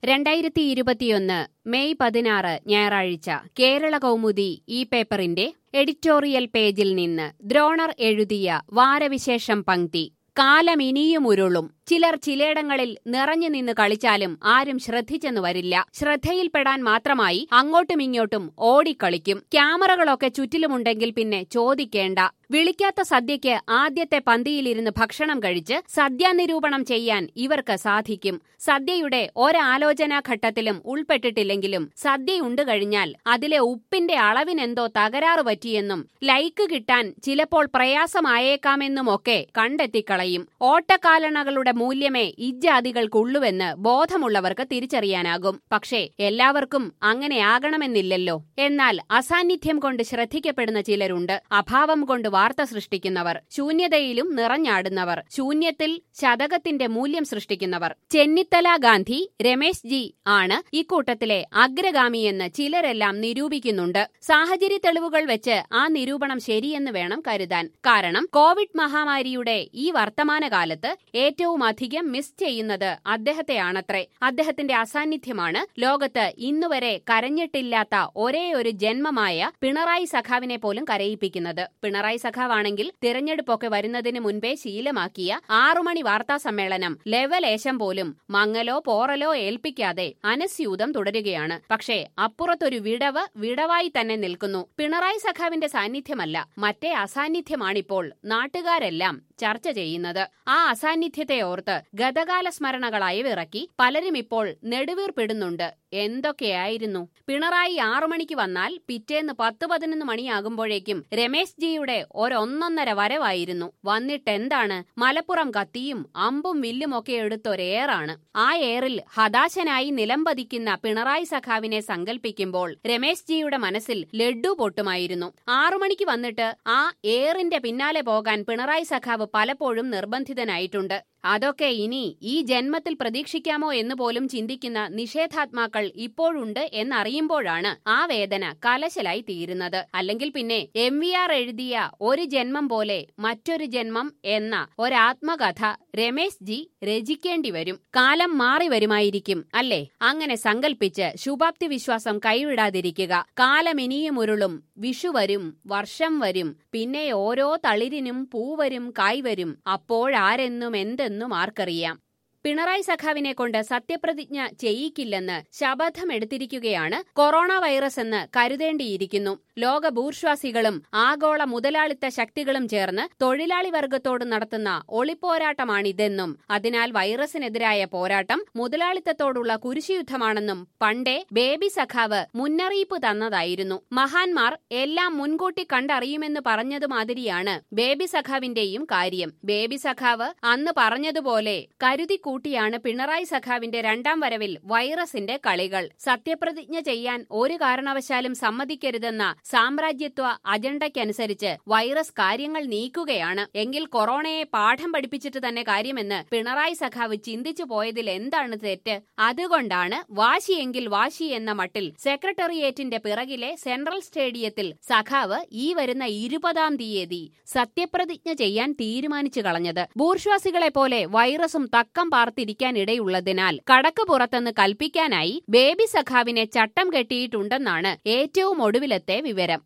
രണ്ടായിരത്തി ഇരുപത്തിയൊന്ന് മെയ് പതിനാറ് ഞായറാഴ്ച കേരള കൗമുദി ഈ പേപ്പറിന്റെ എഡിറ്റോറിയൽ പേജിൽ നിന്ന് ദ്രോണർ എഴുതിയ വാരവിശേഷം പങ്ക്തി കാലം ഇനിയും ഉരുളും ചിലർ ചിലയിടങ്ങളിൽ നിറഞ്ഞു നിന്ന് കളിച്ചാലും ആരും ശ്രദ്ധിച്ചെന്നു വരില്ല ശ്രദ്ധയിൽപ്പെടാൻ മാത്രമായി അങ്ങോട്ടും ഇങ്ങോട്ടും ഓടിക്കളിക്കും ക്യാമറകളൊക്കെ ചുറ്റിലുമുണ്ടെങ്കിൽ പിന്നെ ചോദിക്കേണ്ട വിളിക്കാത്ത സദ്യയ്ക്ക് ആദ്യത്തെ പന്തിയിലിരുന്ന് ഭക്ഷണം കഴിച്ച് സദ്യാനിരൂപണം ചെയ്യാൻ ഇവർക്ക് സാധിക്കും സദ്യയുടെ ഒരാലോചനാ ഘട്ടത്തിലും ഉൾപ്പെട്ടിട്ടില്ലെങ്കിലും സദ്യയുണ്ട് കഴിഞ്ഞാൽ അതിലെ ഉപ്പിന്റെ അളവിനെന്തോ തകരാറ് പറ്റിയെന്നും ലൈക്ക് കിട്ടാൻ ചിലപ്പോൾ പ്രയാസമായേക്കാമെന്നുമൊക്കെ കണ്ടെത്തിക്കളയും ഓട്ടക്കാലണകളുടെ മൂല്യമേ ഇജ്ജാതികൾക്കുള്ളുവെന്ന് ബോധമുള്ളവർക്ക് തിരിച്ചറിയാനാകും പക്ഷേ എല്ലാവർക്കും അങ്ങനെയാകണമെന്നില്ലല്ലോ എന്നാൽ അസാന്നിധ്യം കൊണ്ട് ശ്രദ്ധിക്കപ്പെടുന്ന ചിലരുണ്ട് അഭാവം കൊണ്ട് വാർത്ത സൃഷ്ടിക്കുന്നവർ ശൂന്യതയിലും നിറഞ്ഞാടുന്നവർ ശൂന്യത്തിൽ ശതകത്തിന്റെ മൂല്യം സൃഷ്ടിക്കുന്നവർ ചെന്നിത്തല ഗാന്ധി രമേശ് ജി ആണ് ഇക്കൂട്ടത്തിലെ അഗ്രഗാമിയെന്ന് ചിലരെല്ലാം നിരൂപിക്കുന്നുണ്ട് സാഹചര്യ തെളിവുകൾ വെച്ച് ആ നിരൂപണം ശരിയെന്ന് വേണം കരുതാൻ കാരണം കോവിഡ് മഹാമാരിയുടെ ഈ വർത്തമാനകാലത്ത് ഏറ്റവും അധികം മിസ് ചെയ്യുന്നത് അദ്ദേഹത്തെയാണത്രേ അദ്ദേഹത്തിന്റെ അസാന്നിധ്യമാണ് ലോകത്ത് ഇന്നുവരെ കരഞ്ഞിട്ടില്ലാത്ത ഒരേ ഒരു ജന്മമായ പിണറായി സഖാവിനെ പോലും കരയിപ്പിക്കുന്നത് പിണറായി സഖാവാണെങ്കിൽ തിരഞ്ഞെടുപ്പൊക്കെ വരുന്നതിന് മുൻപേ ശീലമാക്കിയ ആറുമണി വാർത്താ സമ്മേളനം ലെവലേശം പോലും മങ്ങലോ പോറലോ ഏൽപ്പിക്കാതെ അനസ്യൂതം തുടരുകയാണ് പക്ഷേ അപ്പുറത്തൊരു വിടവ് വിടവായി തന്നെ നിൽക്കുന്നു പിണറായി സഖാവിന്റെ സാന്നിധ്യമല്ല മറ്റേ അസാന്നിധ്യമാണിപ്പോൾ നാട്ടുകാരെല്ലാം ചർച്ച ചെയ്യുന്നത് ആ അസാന്നിധ്യത്തെ ഓർത്ത് ഗതകാല സ്മരണകളായി വിറക്കി പലരും ഇപ്പോൾ നെടുവീർപ്പിടുന്നുണ്ട് എന്തൊക്കെയായിരുന്നു പിണറായി ആറു മണിക്ക് വന്നാൽ പിറ്റേന്ന് പത്ത് പതിനൊന്ന് മണിയാകുമ്പോഴേക്കും രമേശ് ജിയുടെ ഒരൊന്നൊന്നര വരവായിരുന്നു വന്നിട്ടെന്താണ് മലപ്പുറം കത്തിയും അമ്പും വില്ലുമൊക്കെ എടുത്തൊരേറാണ് ആ ഏറിൽ ഹതാശനായി നിലംപതിക്കുന്ന പിണറായി സഖാവിനെ സങ്കല്പിക്കുമ്പോൾ രമേശ് ജിയുടെ മനസ്സിൽ ലഡ്ഡു പൊട്ടുമായിരുന്നു ആറു മണിക്ക് വന്നിട്ട് ആ ഏറിന്റെ പിന്നാലെ പോകാൻ പിണറായി സഖാവ് പലപ്പോഴും നിർബന്ധിതനായിട്ടുണ്ട് അതൊക്കെ ഇനി ഈ ജന്മത്തിൽ പ്രതീക്ഷിക്കാമോ എന്ന് പോലും ചിന്തിക്കുന്ന നിഷേധാത്മാക്കൾ ഇപ്പോഴുണ്ട് എന്നറിയുമ്പോഴാണ് ആ വേദന കലശലായി തീരുന്നത് അല്ലെങ്കിൽ പിന്നെ എം വി ആർ എഴുതിയ ഒരു ജന്മം പോലെ മറ്റൊരു ജന്മം എന്ന ഒരാത്മകഥ രമേശ് ജി രചിക്കേണ്ടി വരും കാലം മാറി വരുമായിരിക്കും അല്ലേ അങ്ങനെ സങ്കൽപ്പിച്ച് ശുഭാപ്തി വിശ്വാസം കൈവിടാതിരിക്കുക കാലം ഇനിയും ഉരുളും വിഷു വരും വർഷം വരും പിന്നെ ഓരോ തളിരിനും പൂവരും കായ്വരും അപ്പോഴാരെന്നും എന്തെന്നും ആർക്കറിയാം പിണറായി സഖാവിനെ കൊണ്ട് സത്യപ്രതിജ്ഞ ചെയ്യിക്കില്ലെന്ന് ശപഥമെടുത്തിരിക്കുകയാണ് കൊറോണ വൈറസ് എന്ന് കരുതേണ്ടിയിരിക്കുന്നു ലോക ബൂർഷ്വാസികളും ആഗോള മുതലാളിത്ത ശക്തികളും ചേർന്ന് തൊഴിലാളി വർഗത്തോട് നടത്തുന്ന ഒളിപ്പോരാട്ടമാണിതെന്നും അതിനാൽ വൈറസിനെതിരായ പോരാട്ടം മുതലാളിത്തത്തോടുള്ള കുരിശുയുദ്ധമാണെന്നും പണ്ടേ ബേബി സഖാവ് മുന്നറിയിപ്പ് തന്നതായിരുന്നു മഹാന്മാർ എല്ലാം മുൻകൂട്ടി കണ്ടറിയുമെന്ന് പറഞ്ഞതുമാതിരിയാണ് ബേബി സഖാവിന്റെയും കാര്യം ബേബി സഖാവ് അന്ന് പറഞ്ഞതുപോലെ കരുതി കൂട്ടിയാണ് പിണറായി സഖാവിന്റെ രണ്ടാം വരവിൽ വൈറസിന്റെ കളികൾ സത്യപ്രതിജ്ഞ ചെയ്യാൻ ഒരു കാരണവശാലും സമ്മതിക്കരുതെന്ന സാമ്രാജ്യത്വ അജണ്ടയ്ക്കനുസരിച്ച് വൈറസ് കാര്യങ്ങൾ നീക്കുകയാണ് എങ്കിൽ കൊറോണയെ പാഠം പഠിപ്പിച്ചിട്ട് തന്നെ കാര്യമെന്ന് പിണറായി സഖാവ് ചിന്തിച്ചു പോയതിൽ എന്താണ് തെറ്റ് അതുകൊണ്ടാണ് വാശിയെങ്കിൽ വാശി എന്ന മട്ടിൽ സെക്രട്ടേറിയറ്റിന്റെ പിറകിലെ സെൻട്രൽ സ്റ്റേഡിയത്തിൽ സഖാവ് ഈ വരുന്ന ഇരുപതാം തീയതി സത്യപ്രതിജ്ഞ ചെയ്യാൻ തീരുമാനിച്ചു കളഞ്ഞത് ബൂർഷ്വാസികളെ പോലെ വൈറസും തക്കം പാർത്തിരിക്കാനിടയുള്ളതിനാൽ കടക്ക് പുറത്തെന്ന് കൽപ്പിക്കാനായി ബേബി സഖാവിനെ ചട്ടം കെട്ടിയിട്ടുണ്ടെന്നാണ് ഏറ്റവും ഒടുവിലത്തെ വിവരം